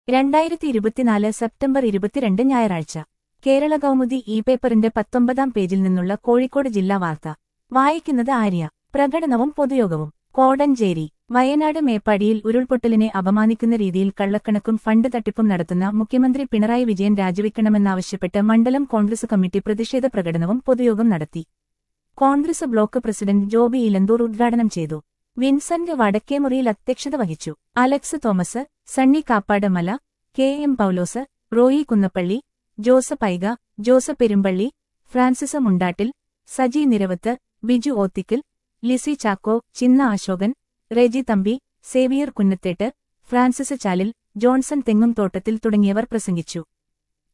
രണ്ടായിരത്തി ഇരുപത്തിനാല് സെപ്റ്റംബർ ഇരുപത്തിരണ്ട് ഞായറാഴ്ച കേരള കൗമുദി ഇ പേപ്പറിന്റെ പത്തൊമ്പതാം പേജിൽ നിന്നുള്ള കോഴിക്കോട് ജില്ലാ വാർത്ത വായിക്കുന്നത് ആര്യ പ്രകടനവും പൊതുയോഗവും കോടഞ്ചേരി വയനാട് മേപ്പാടിയിൽ ഉരുൾപൊട്ടലിനെ അപമാനിക്കുന്ന രീതിയിൽ കള്ളക്കണക്കും ഫണ്ട് തട്ടിപ്പും നടത്തുന്ന മുഖ്യമന്ത്രി പിണറായി വിജയൻ രാജിവെക്കണമെന്നാവശ്യപ്പെട്ട് മണ്ഡലം കോൺഗ്രസ് കമ്മിറ്റി പ്രതിഷേധ പ്രകടനവും പൊതുയോഗം നടത്തി കോൺഗ്രസ് ബ്ലോക്ക് പ്രസിഡന്റ് ജോബി ഇലന്തൂർ ഉദ്ഘാടനം ചെയ്തു വിൻസെന്റ് വടക്കേമുറിയിൽ അധ്യക്ഷത വഹിച്ചു Alex Thomas Sunny Kappad Mala K M Paulose Roy Kunnappally Joseph ഐഗ ജോസഫ് പെരുമ്പള്ളി ഫ്രാൻസിസ് മുണ്ടാട്ടിൽ സജി നിരവത്ത് ബിജു ഓത്തിക്കൽ ലിസി ചാക്കോ ചിന്ന അശോകൻ റെജി തമ്പി സേവിയർ കുന്നത്തേട്ട് ഫ്രാൻസിസ് ചാലിൽ ജോൺസൺ തെങ്ങും തോട്ടത്തിൽ തുടങ്ങിയവർ പ്രസംഗിച്ചു